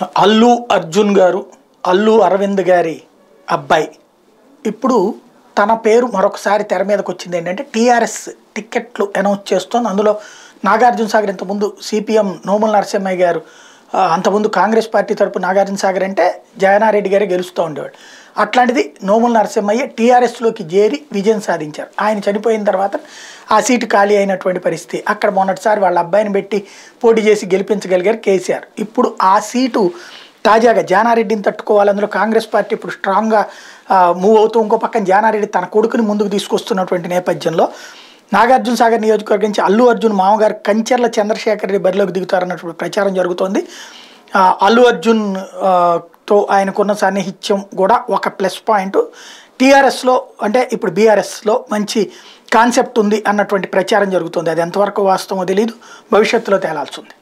అల్లు అర్జున్ గారు అల్లు అరవింద్ గారి అబ్బాయి ఇప్పుడు తన పేరు మరొకసారి తెర మీదకి వచ్చింది ఏంటంటే టీఆర్ఎస్ టికెట్లు అనౌన్స్ చేస్తోంది అందులో నాగార్జున సాగర్ ఇంతకుముందు సిపిఎం నోముల నరసింహయ్య గారు ఆ, అంతకుముందు కాంగ్రెస్ పార్టీ తరపు నాగార్జున సాగర్ అంటే జగనారెడ్డి గారే గెలుస్తూ ఉండేవాడు అట్లాంటిది నోముల నరసింహయ్య టీఆర్ఎస్లోకి చేరి విజయం సాధించారు ఆయన చనిపోయిన తర్వాత ఆ సీటు ఖాళీ అయినటువంటి పరిస్థితి అక్కడ మొన్నటిసారి వాళ్ళ అబ్బాయిని పెట్టి పోటీ చేసి గెలిపించగలిగారు కేసీఆర్ ఇప్పుడు ఆ సీటు తాజాగా జానారెడ్డిని తట్టుకోవాలి అందులో కాంగ్రెస్ పార్టీ ఇప్పుడు స్ట్రాంగ్గా మూవ్ అవుతూ ఇంకో పక్కన జానారెడ్డి తన కొడుకుని ముందుకు తీసుకొస్తున్నటువంటి నేపథ్యంలో నాగార్జున సాగర్ నియోజకవర్గం నుంచి అల్లు అర్జున్ మామగారు కంచెర్ల చంద్రశేఖర్ రెడ్డి బరిలోకి దిగుతారన్నటువంటి ప్రచారం జరుగుతోంది ఆ, అల్లు అర్జున్ ఆ, తో ఆయనకున్న సాన్నిహిత్యం కూడా ఒక ప్లస్ పాయింట్ టీఆర్ఎస్లో అంటే ఇప్పుడు బీఆర్ఎస్లో మంచి కాన్సెప్ట్ ఉంది అన్నటువంటి ప్రచారం జరుగుతుంది అది ఎంతవరకు వాస్తవమో తెలియదు భవిష్యత్తులో తేలాల్సి ఉంది